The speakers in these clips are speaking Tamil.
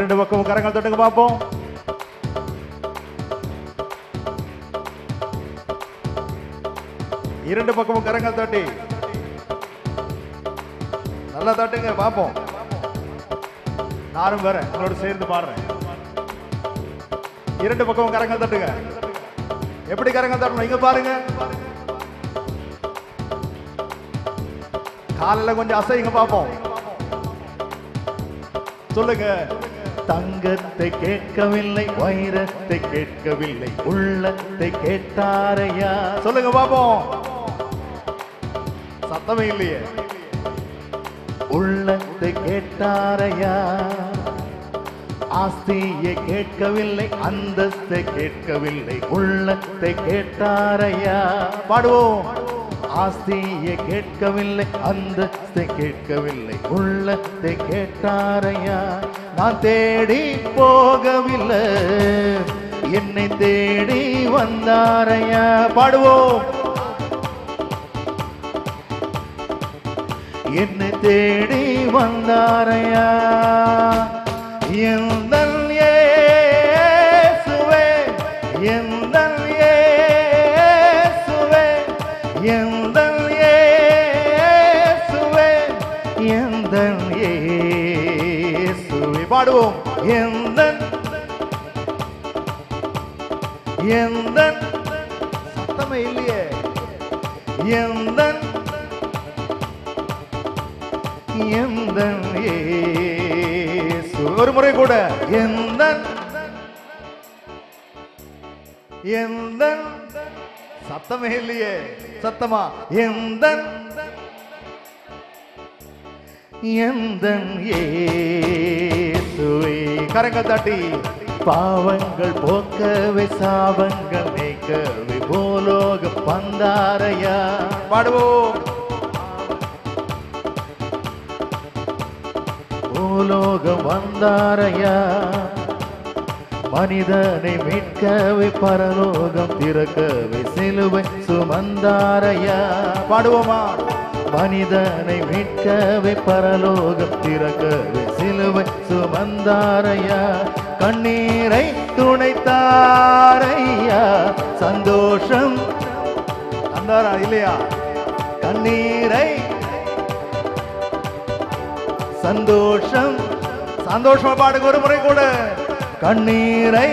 இரண்டு பக்கமும் கரங்கள் தொட்டுங்க பார்ப்போம் இரண்டு பக்கமும் கரங்கள் தட்டி நல்லா தட்டுங்க பார்ப்போம் நானும் வரேன் உங்களோட சேர்ந்து பாடுறேன் இரண்டு பக்கமும் கரங்கள் தட்டுங்க எப்படி கரங்கள் தட்டணும் இங்க பாருங்க காலையில கொஞ்சம் அசைங்க பார்ப்போம் சொல்லுங்க தங்கத்தை கேட்கவில்லை வைரத்தை கேட்கவில்லை உள்ளத்தை கேட்டாரையா சொல்லுங்க பாப்போம் சத்தமே இல்லையே உள்ளத்தை கேட்டாரையா ஆஸ்தியை கேட்கவில்லை அந்தஸ்தை கேட்கவில்லை உள்ளத்தை கேட்டாரையா பாடுவோம் ஆஸ்தியை கேட்கவில்லை அந்தஸ்தை கேட்கவில்லை உள்ளத்தை கேட்டாரையா நான் தேடி போகவில்லை என்னை தேடி வந்தாரையா பாடுவோம் என்னை தேடி வந்தாரையா எந்தன் இயேசுவே எந்தன் இயேசுவே எந்தன் இயேசுவே எந்தன் இயேசுவே பாடுவோம் எந்தன் எந்தன் சத்தமே இல்லையே எந்தன் எந்தன் இயேசு ஒரு முறை கூட எந்தன் எந்தன் சத்தமே இல்லையே சத்தமா எந்தன் எந்தன் இயேசுவே கரங்கள் தட்டி பாவங்கள் போக்கவே சாபங்கள் நீக்கவே பூலோக பந்தாரையா பாடுவோம் பூலோகம் வந்தாரையா மனிதனை மீட்கவே பரலோகம் திறக்கவே சிலுவை சுமந்தாரையா பாடுவோமா மனிதனை மீட்கவே பரலோகம் திறக்கவே சிலுவை சுமந்தாரையா கண்ணீரை துணைத்தாரையா சந்தோஷம் அந்தாரா இல்லையா கண்ணீரை சந்தோஷம் சந்தோஷமா பாடுங்க ஒரு முறை கூட கண்ணீரை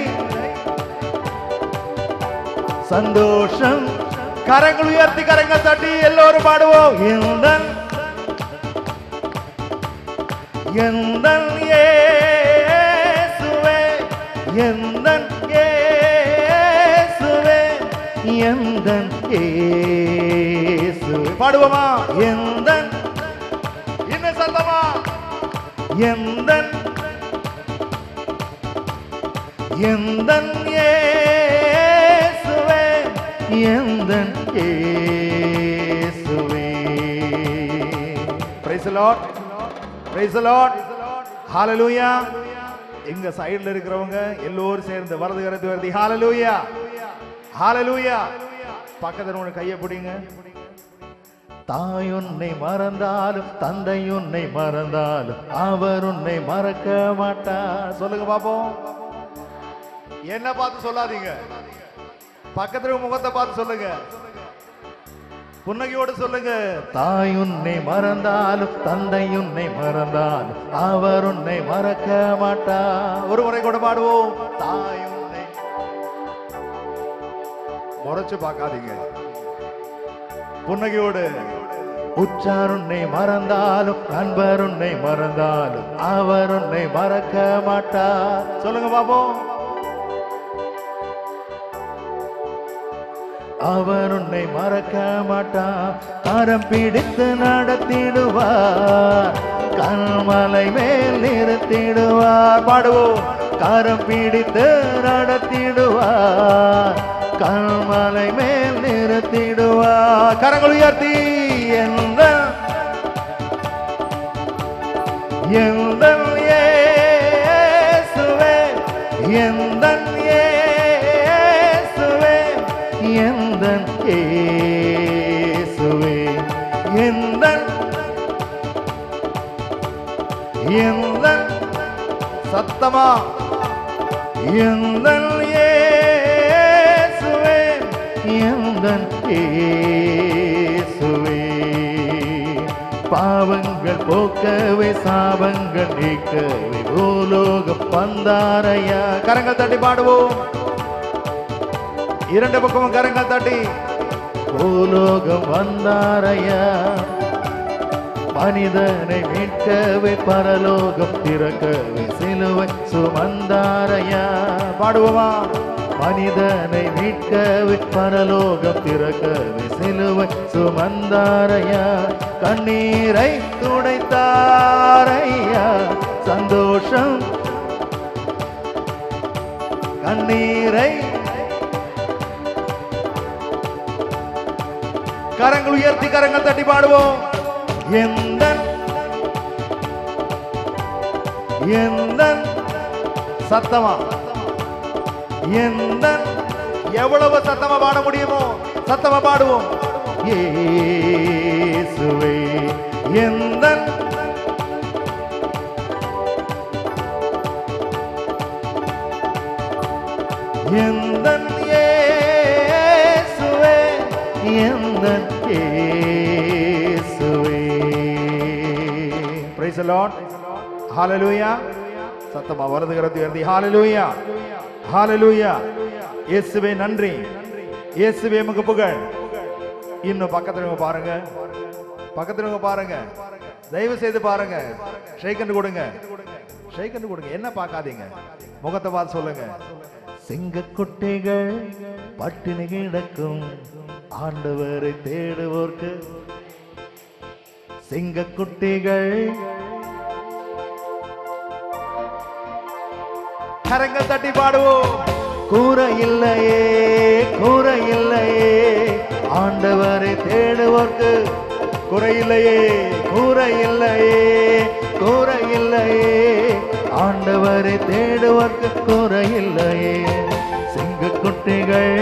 சந்தோஷம் கரங்கள் உயர்த்தி கரங்கள் தட்டி எல்லோரும் பாடுவோம் எந்தன் எந்தன் இயேசுவே எந்தன் இயேசுவே எந்தன் இயேசுவே பாடுவோமா எந்தன் இன்னும் சத்தமா எந்தன் எந்தன் இயேசுவே எந்தன் இயேசுவே பிரைஸ் லார்ட் பிரைஸ் லார்ட் ஹalleluya எங்க சைடுல இருக்கிறவங்க எல்லோரும் சேர்ந்து வரது கரத்து வருதி ஹalleluya ஹalleluya பக்கத்துல உங்க கையை பிடிங்க தாய் உன்னை மறந்தாலும் தந்தை உன்னை மறந்தாலும் அவர் உன்னை மறக்க மாட்டார் சொல்லுங்க பாப்போம் என்ன பார்த்து சொல்லாதீங்க பக்கத்துல உங்க முகத்தை பார்த்து சொல்லுங்க புன்னகையோடு சொல்லுங்க தாய் உன்னை மறந்தாலும் தந்தை உன்னை மறந்தாலும் அவர் உன்னை மறக்க மாட்டார் ஒரு முறை கூட பாடுவோம் தாய் உன்னை முறைச்சு பார்க்காதீங்க புன்னகையோடு உற்றார் உன்னை மறந்தாலும் நண்பர் உன்னை மறந்தாலும் அவர் உன்னை மறக்க மாட்டார் சொல்லுங்க பாப்போம் அவர் உன்னை மறக்க மாட்டார் கரம் பிடித்து நடத்திடுவார் கண்மலை மேல் நிறுத்திடுவார் பாடுவோம் கரம் பிடித்து நடத்திடுவார் கண்மலை மேல் நிறுத்திடுவார் கரங்கள் உயர்த்தி எந்த எந்த இயேசுவே எந்த இயேசுவே எந்த இயேசுவே எந்த எந்த சத்தமா எந்தன் இயேசுவே எந்தன் இயேசுவே பாவங்கள் போக்கவே சாபங்கள் நீக்கவே பூலோகம் வந்தாரையா கரங்கள் தட்டி பாடுவோம் இரண்டு பக்கமும் கரங்கள் தட்டி பூலோகம் வந்தாரையா மனிதனை மீட்கவே பரலோகம் திறக்கவே சிலுவை சுமந்தாரையா பாடுவோமா மனிதனை மீட்கவே பரலோகம் திறக்கவே சிலுவை சுமந்தாரையா கண்ணீரை துடைத்தாரையா சந்தோஷம் கண்ணீரை கரங்கள் உயர்த்தி கரங்கள் தட்டி பாடுவோம் எந்த எந்த சத்தமா எந்த எவ்வளவு சத்தமா பாட முடியுமோ சத்தமா பாடுவோம் இயேசுவே எந்த எந்த இயேசுவே எந்தன் இயேசுவே பிரைஸ் லார்ட் ஹalleluya சத்தமா வருதுகிறது உயர்த்தி ஹalleluya ஹalleluya இயேசுவே நன்றி இயேசுவே உமக்கு புகழ் இன்னும் பக்கத்துல இருக்கவங்க பாருங்க பக்கத்துல இருக்கவங்க பாருங்க தயவு செய்து பாருங்க ஷேக்கண்ட் கொடுங்க ஷேக்கண்ட் கொடுங்க என்ன பார்க்காதீங்க முகத்தை பார்த்து சொல்லுங்க சிங்கக்குட்டிகள் பட்டினி கிடக்கும் ஆண்டவரை தேடுவோர்க்கு சிங்கக்குட்டிகள் கரங்கள் தட்டி பாடுவோம் கூரை இல்லையே கூரை இல்லையே ஆண்டவரை தேடுவோர்க்கு குறையில்லையே கூரை இல்லையே கூரை இல்லையே ஆண்டவரை தேடுவோர்க்கு கூரை இல்லையே சிங்கக்குட்டிகள்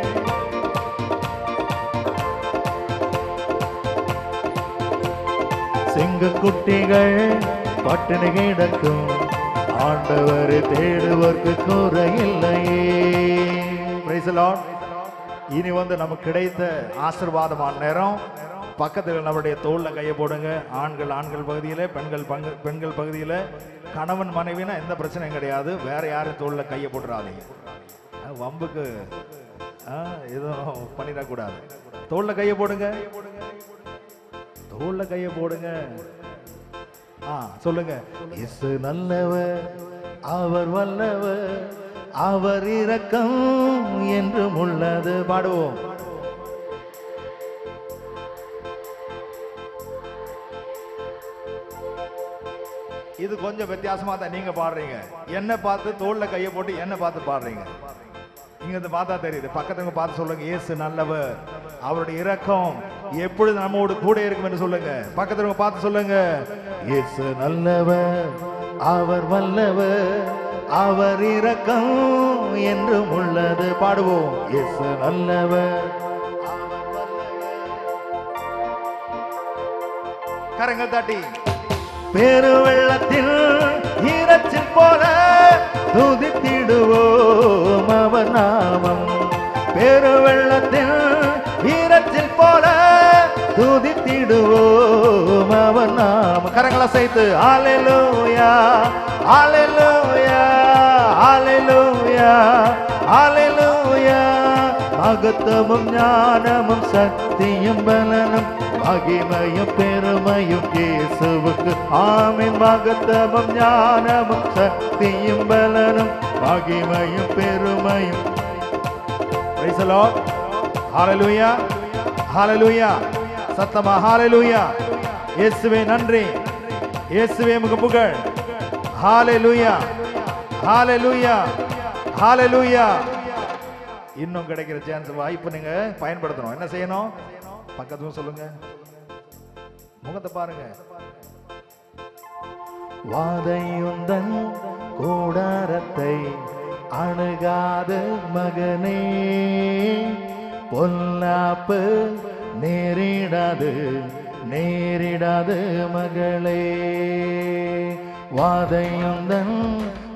சிங்கக்குட்டிகள் பட்டினி கிடக்கும் ஆண்டவரை தேடுவோர்க்கு கூரை இல்லையே Praise the Lord. இனி வந்து நமக்கு கிடைத்த ஆசீர்வாதமான நேரம் பக்கத்தில் நம்முடைய தோல்ல கையை போடுங்க ஆண்கள் ஆண்கள் பகுதியில பெண்கள் பங்கு பெண்கள் பகுதியில கணவன் மனைவினா எந்த பிரச்சனையும் கிடையாது வேற யாரும் தோல்ல கையை போட்டுறாதீங்க அஹ் வம்புக்கு அஹ், எதுவும் பண்ணிடக்கூடாது தோல்ல கையை போடுங்க தோல்ல கையை போடுங்க ஆ சொல்லுங்க இயேசு நல்லவர் அவர் வல்லவர் அவர் இரக்கம் என்றும் உள்ளது பாடுவோம் இது கொஞ்சம் வித்தியாசமா தான் நீங்க பாடுறீங்க என்ன பார்த்து தோல்ல கையை போட்டு என்ன பார்த்து பாடுறீங்க இங்க இருந்து பார்த்தா தெரியுது பக்கத்துங்க பார்த்து சொல்லுங்க இயேசு நல்லவர் அவருடைய இரக்கம் எப்பொழுது நம்மோடு கூட இருக்கும் என்று சொல்லுங்க பக்கத்துல பார்த்து சொல்லுங்க இயேசு நல்லவர் அவர் வல்லவர் அவர் இரக்கம் என்றும் உள்ளது பாடுவோம் இயேசு நல்லவர் கரங்கள் தட்டி பெருவெள்ளத்தில் ஈரச்சில் போல துதித்திடுவோம் அவர் நாமம் பெருவெள்ளத்தில் ஈரச்சில் போல துதித்திடுவோம் அவர் நாமம் கரங்களை சேர்த்து ஆலெலூயா ஆலெலூயா ஆலெலூயா ஆலெலூயா மகத்துவம் ஞானமும் சக்தியும் பலனும் மகிமையும் பெருமையும் இயேசுவுக்கு ஆமென் மகத்துவம் ஞானமும் சக்தியும் பலனும் மகிமையும் பெருமையும் Praise the Lord. Hallelujah. Hallelujah. சத்தமா ஹalleluya. இயேசுவே நன்றி. இயேசுவே உமக்கு புகழ். ஹalleluya. ஹalleluya. ஹalleluya. இன்னும் கிடைக்கிற சான்ஸ் வாய்ப்பு நீங்க பயன்படுத்தணும் என்ன செய்யணும் பக்கத்துல சொல்லுங்க முகத்தை பாருங்க வாதையுந்தன் கூடாரத்தை அணுகாத மகனே பொல்லாப்பு நேரிடாது நேரிடாது மகளே வாதையுந்தன்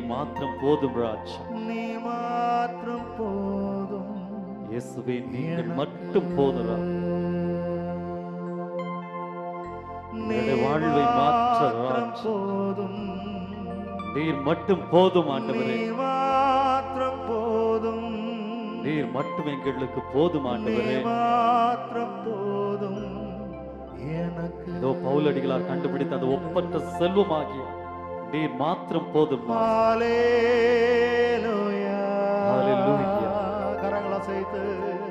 நீர் மாத்திரம் போதும் ராஜ் நீ மாத்திரம் போதும் இயேசுவே நீங்கள் மட்டும் போதும் ராஜ். என்னுடைய வாழ்வை மாற்ற மாத்திரம் ராஜ். போதும் நீர் மட்டும் போதும் ஆண்டவரே நீ மாத்திரம் போதும் நீர் மட்டும் எங்களுக்கு போதும் நீ ஆண்டவரே மாத்திரம் போதும் எனக்கு இதோ பவுலடிகளார் கண்டுபிடித்த அந்த ஒப்பற்ற செல்வமாகிய நீர் மாத்திரம் போதும் ஹalleluya ஹalleluya. கரங்களை அசைத்து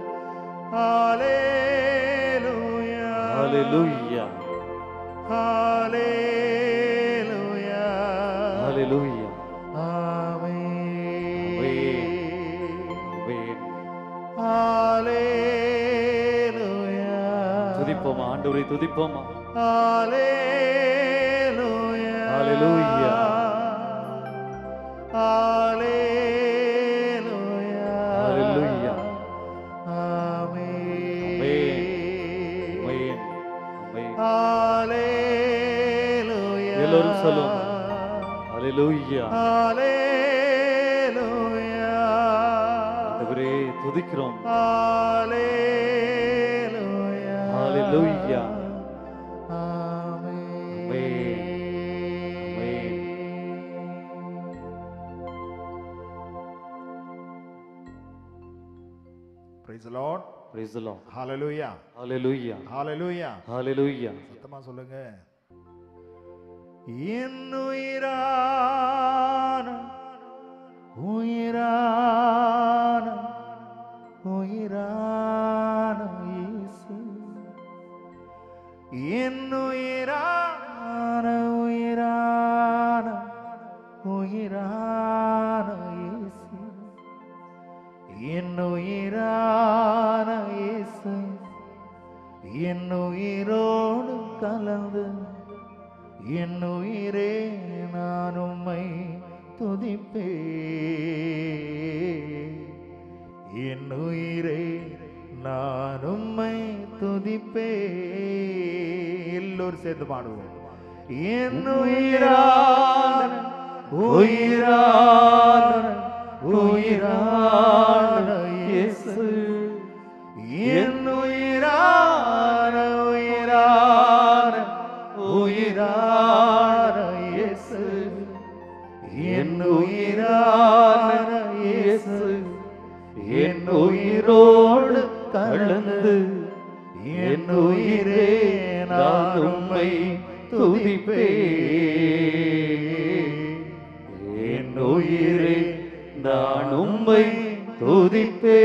ஹalleluya ஹalleluya ஹalleluya ஹalleluya ஆமென் ஆமென். ஹalleluya துதிப்போமா ஆண்டவரை துதிப்போமா ஹalleluya ஹalleluya. ஹalleluya ஹalleluya. ஆமென் ஆமென். ஆமென். ஹalleluya எல்லோரும் சொல்லுவோம். ஹalleluya ஹalleluya ஆண்டவரே துதிக்கிறோம் ஹalleluya ஹalleluya. Praise the Lord. praise the lord Hallelujah. hallelujah Hallelujah. hallelujah சத்தமா சொல்லுங்க என்னுயிரான உயிரான உயிரான இயேசு என்னுயிரான உயிரான உயிரான இயேசு என்னுயிரான இயேசு என்னுயிரோடு கலந்து என்னுயிரே நான் உம்மை துதிப்பே என்னுயிரே நான் உம்மை துதிப்பே எல்லோரும் சேர்ந்து பாடுவோம் என்னுயிரான உயிரான உயிரான இயேசு என்னுயிரான உயிரான உயிரான இயேசு என்னுயிரான இயேசு என் உயிரோடு கலந்து என் உயிரே நான் உம்மை துதிப்பே என் உயிரே நான் உம்மை துதிப்பே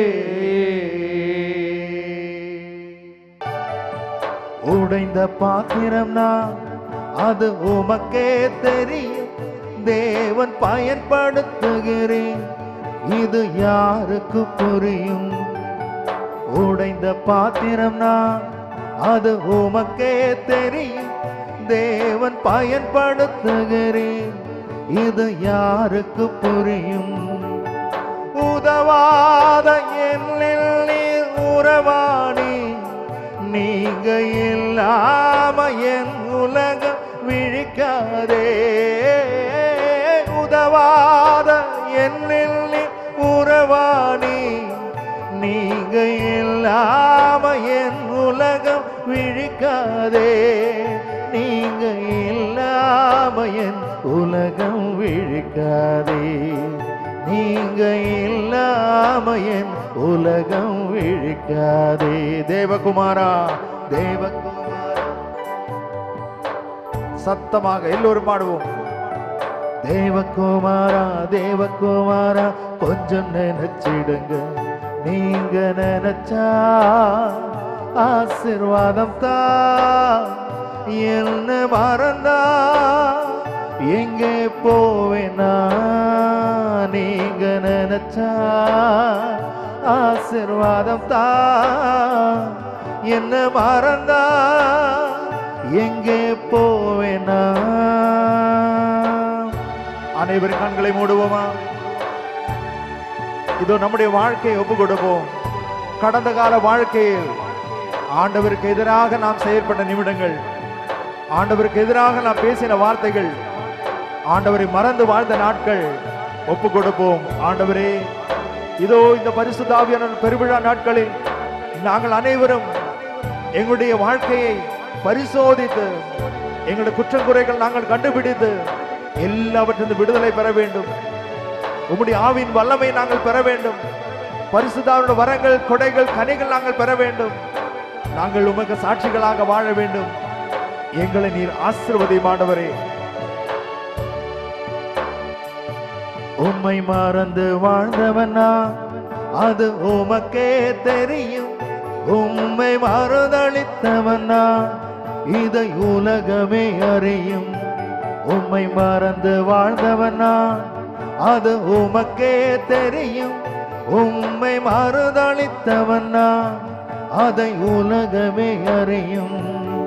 உடைந்த பாத்திரம் நான் அது உமக்கே தெரியும் தேவன் பயன்படுத்துகிறேன் இது யாருக்கு புரியும் உடைந்த பாத்திரம் நான் அது உமக்கே தெரியும் தேவன் பயன்படுத்துகிறேன் இது யாருக்கு புரியும் உதவாத என்னில் நீர் உறவாடி நீங்க இல்லாம என் உலகம் விழிக்காதே உதவாத என்னில் நீர் உறவாடி நீங்க இல்லாம என் உலகம் விழிக்காதே நீங்க இல்லாம என் உலகம் விழிக்காதே நீங்க இல்லாம என் உலகம் விழிக்காதே தேவகுமாரா தேவகுமாரா சத்தமாக எல்லோரும் பாடுவோம் தேவகுமாரா தேவகுமாரா கொஞ்சம் நினைச்சிடுங்க நீங்க நினைச்சா ஆசிர்வாதம் தா என்ன மறந்தா எங்கே போவேனா நீங்க நினைச்சா ஆசிர்வாதம் தா என்ன மறந்தா எங்கே போவேனா அனைவரும் கண்களை மூடுவோமா இதோ நம்முடைய வாழ்க்கையை ஒப்பு கொடுப்போம் கடந்த கால வாழ்க்கையில் ஆண்டவருக்கு எதிராக நாம் செயற்பட்ட நிமிடங்கள் ஆண்டவருக்கு எதிராக நாம் பேசின வார்த்தைகள் ஆண்டவரை மறந்து வாழ்ந்த நாட்கள் ஒப்பு கொடுப்போம் ஆண்டவரே இதோ இந்த பரிசுத்தாவியான பெருவிழா நாட்களில் நாங்கள் அனைவரும் எங்களுடைய வாழ்க்கையை பரிசோதித்து எங்களுடைய குற்றங்குறைகள் நாங்கள் கண்டுபிடித்து எல்லாவற்றிலிருந்து விடுதலை பெற வேண்டும் உம்முடைய ஆவின் வல்லமை நாங்கள் பெற வேண்டும் பரிசுத்தாவினுடைய வரங்கள் கொடைகள் கனிகள் நாங்கள் பெற வேண்டும் நாங்கள் உமக்கு சாட்சிகளாக வாழ வேண்டும் எங்களை நீர் ஆசிர்வதிமானவரே உம்மை மறந்து வாழ்ந்தவனா அது உமக்கே தெரியும் உம்மை மறுதளித்தவனா இதை உலகமே அறியும் உம்மை மறந்து வாழ்ந்தவனா அது உமக்கே தெரியும் உம்மை மறுதளித்தவனா அதை உலகமே அறியும்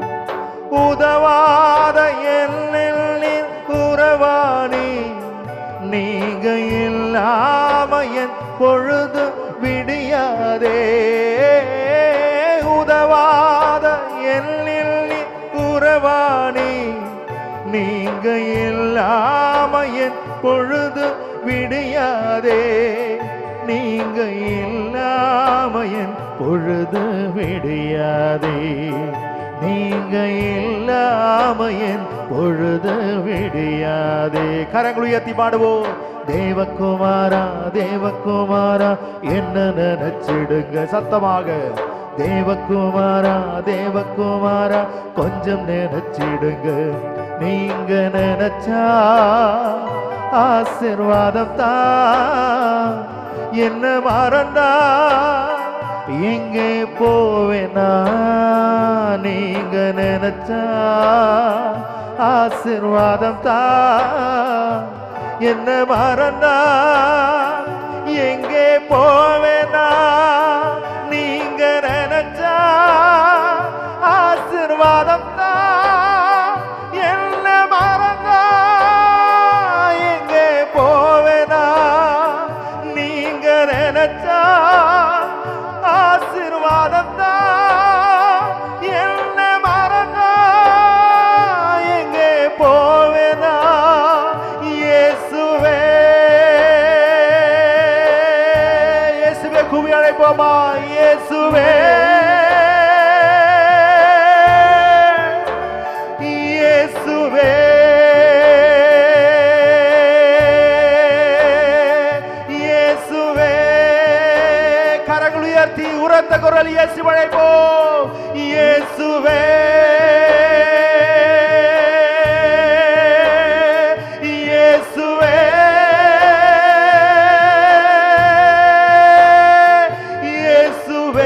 உதவாத எல்லில் உறவாணி நீங்க இல்லாம என் பொழுது விடியாதே உதவாத எல்லில் உறவாணி நீங்க இல்லாம என் பொழுது விடியாதே நீங்க இல்லாம என் பொழுது விடியாதே நீங்க இல்லாம என் பொழுது விடியாதே கரங்கள் உயர்த்தி பாடுவோம் தேவகுமாரா தேவகுமாரா என்ன நினைச்சிடுங்க சத்தமாக தேவகுமாரா தேவகுமாரா கொஞ்சம் நினைச்சிடுங்க நீங்க நினைச்சா ஆசிர்வாதம் தான் என்ன மறந்தா எங்கே போவேனா நீங்க நினைச்சா ஆசிர்வாதம் தான் என்ன மறந்தா எங்கே போவேனா நீங்க நினைச்சா ஆசிர்வாதம் தான் என்ன மறந்தா எங்கே போவேனா நீங்க நினைச்சா ஆசிர்வாதம் தான் என்ன மறந்தா எங்கே போவேனா இயேசுவே இயேசுவே கூவி அழைப்போமா இயேசுவே இயேசுவே இயேசுவே கரங்கள் உயர்த்தி உரத்த குரல் இயேசு அழைப்போம் இயேசுவே இயேசுவே இயேசுவே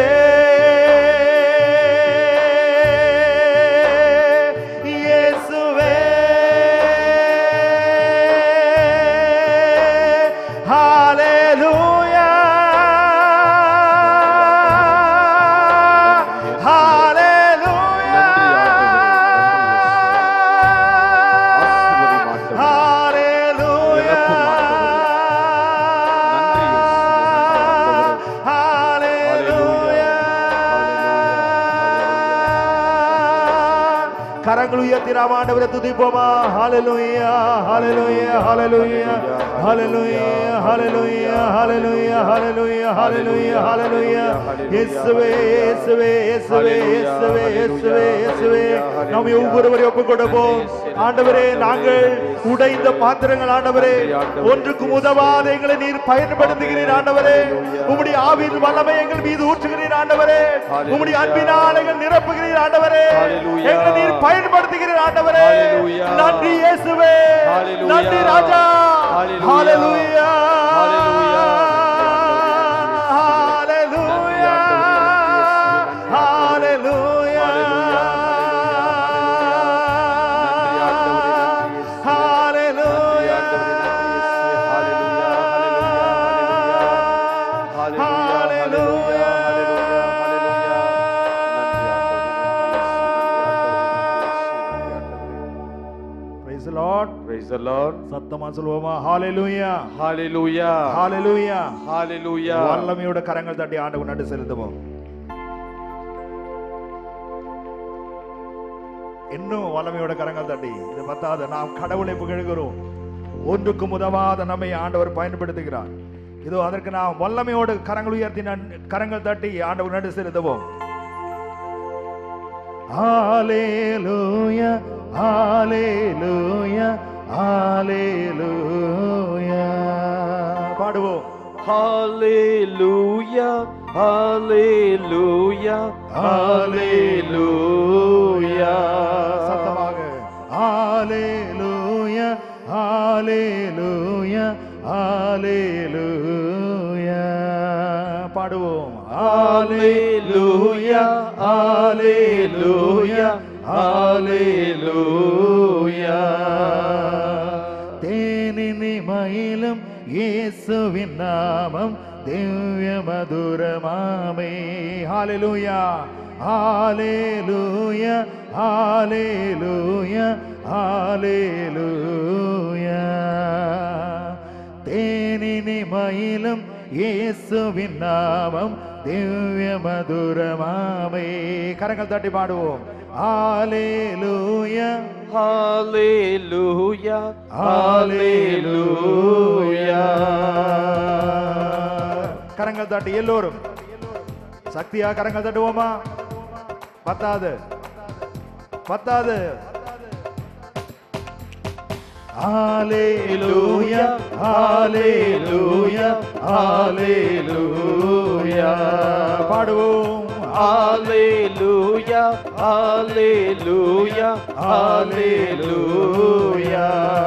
இயேசுவே ஹalleluya ஹalleluya கரங்கள் உயர்த்தி நாம் ஆண்டவரை துதிப்போமா ஹalleluya ஹalleluya ஹalleluya ஹalleluya ஹalleluya ஹalleluya ஹalleluya ஹalleluya ஹalleluya இயேசுவே இயேசுவே இயேசுவே இயேசுவே இயேசுவே இயேசுவே நாம் ஒவ்வொருவரையும் ஒப்புக் கொடுப்போம் ஆண்டவரே நாங்கள் உடைந்த பாத்திரங்கள் ஆண்டவரே ஒன்றுக்கும் உதவாத எங்களை நீர் பயன்படுத்துகிறீர் ஆண்டவரே உம்முடைய ஆவியின் வல்லமை எங்கள் மீது ஊற்றுகிறீர் ஆண்டவரே உம்முடைய அன்பினால் எங்கள் நிரப்புகிறீர் ஆண்டவரே Hallelujah. எங்களை நீர் பயன்படுத்துகிறீர் ஆண்டவரே Hallelujah. நன்றி இயேசுவே Hallelujah. நன்றி ராஜா Hallelujah. Hallelujah Hallelujah. Hallelujah hallelujah hallelujah praise the lord Praise the Lord. சத்தமா சொல்லுவோமா ஹalleluya Hallelujah. ஹalleluya Hallelujah. வல்லமையோட கரங்கள் தட்டி ஆண்டவர் நட்டு செலுத்துவோம் இன்னும் வல்லமையோட கரங்கள் தட்டி இது பத்தாது நாம் கடவுளை புகழ்கிறோம் ஒன்றுக்கும் உதவாத நம்மை ஆண்டவர் பயன்படுத்துகிறார் இதோ அதற்கு நாம் வல்லமையோடு கரங்கள் உயர்த்தி நன்- கரங்கள் தட்டி ஆண்டவர் நடு செலுத்துவோம் Hallelujah, hallelujah, hallelujah. பாடுவோம் Hallelujah, hallelujah, hallelujah. சத்தமாக Hallelujah, hallelujah, hallelujah. பாடுவோம் Hallelujah, hallelujah, hallelujah. தேனினி மயிலும் இயேசுவின் நாமம் திவ்ய மதுரமாமே ஹalleluya ஹalleluya ஹalleluya ஹalleluya தேனினி மயிலும் இயேசுவின் நாமம் திவ்ய மதுரமாமே கரங்கள் தட்டி பாடுவோம் ஹalleluya Hallelujah, hallelujah. கரங்கள் தட்டி எல்லோரும் சக்தியா கரங்கள் தட்டுவோமா பத்தாது பத்தாது Hallelujah, hallelujah, hallelujah. பாடுவோம் Hallelujah, hallelujah, hallelujah.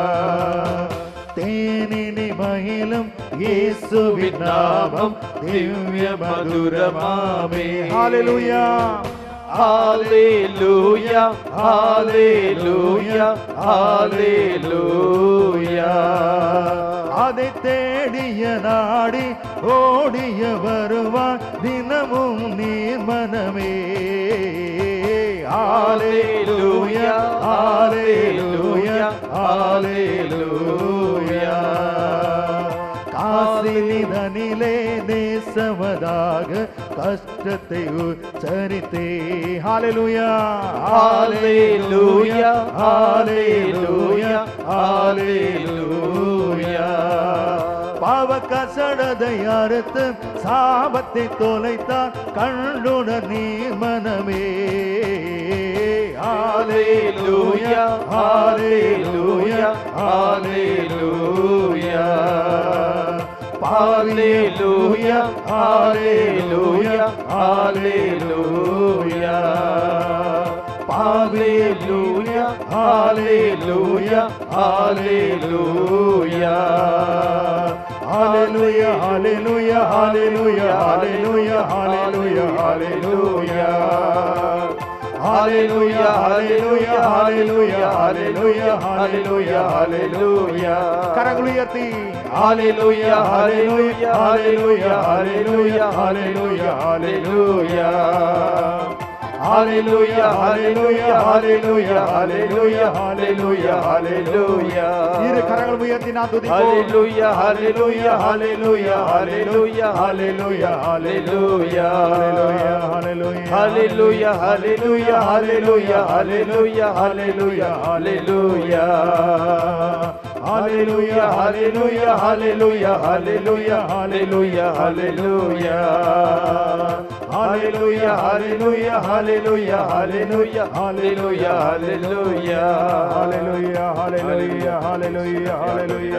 தேனினி மகிழும் இயேசுவின் நாமம் திவ்ய மதுரமாமே ஹalleluya Hallelujah, hallelujah, hallelujah. அதை தேடிய நாடி ஓடிய வருவார் தினமும் நீர் மனமே Hallelujah, hallelujah, hallelujah. காசினிதனிலே நேசமதாக கஷ்டத்தை உச்சரித்தே ஹalleluya Hallelujah, hallelujah, hallelujah. பாவ கசடதை அறுத்து சாபத்தை தொலைத்தார் கண்ணுடன் நீ மனமே Hallelujah, hallelujah, hallelujah. Hallelujah, hallelujah, hallelujah. Hallelujah, hallelujah, hallelujah. Hallelujah, hallelujah, hallelujah, hallelujah, hallelujah, hallelujah. Hallelujah, hallelujah, hallelujah, hallelujah, hallelujah, hallelujah. கரங்கள் உயர்த்தி Hallelujah, hallelujah, hallelujah, hallelujah, hallelujah, hallelujah. Hallelujah, hallelujah, hallelujah, hallelujah, hallelujah, hallelujah. இரு கரங்கள் உயர்த்தி நான் துதிப்போம் Hallelujah, hallelujah, hallelujah, hallelujah, hallelujah, hallelujah. hallelujah, Hallelujah, hallelujah, hallelujah, hallelujah, hallelujah, hallelujah. Hallelujah, hallelujah, hallelujah, hallelujah, hallelujah, hallelujah. Hallelujah, hallelujah, hallelujah, hallelujah, hallelujah, hallelujah. hallelujah, hallelujah, hallelujah, hallelujah,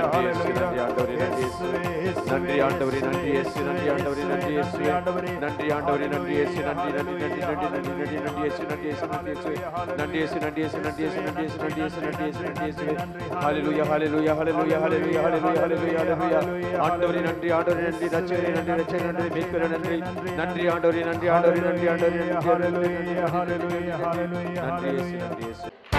நன்றி ஆண்டவரே நன்றி இயேசு நன்றி ஆண்டவரே நன்றி இயேசு நன்றி ஆண்டவரே நன்றி இயேசு நன்றி நன்றி நன்றி நன்றி நன்றி நன்றி நன்றி இயேசு நன்றி இயேசு நன்றி இயேசு நன்றி இயேசு நன்றி இயேசு நன்றி இயேசு நன்றி இயேசு நன்றி இயேசு நன்றி இயேசு நன்றி இயேசு ஹalleluya ஹalleluya ஹalleluya ஹalleluya ஹalleluya ஹalleluya ஹalleluya ஆண்டவரே நன்றி ஆண்டவரே நன்றி ரட்சகரே நன்றி ரட்சகரே நன்றி மீட்பரே நன்றி நன்றி ஆண்டவரே நன்றி ஆண்டவரே நன்றி ஆண்டவரே நன்றி hallelujah, hallelujah, hallelujah, நன்றி இயேசு hallelujah. நன்றி இயேசு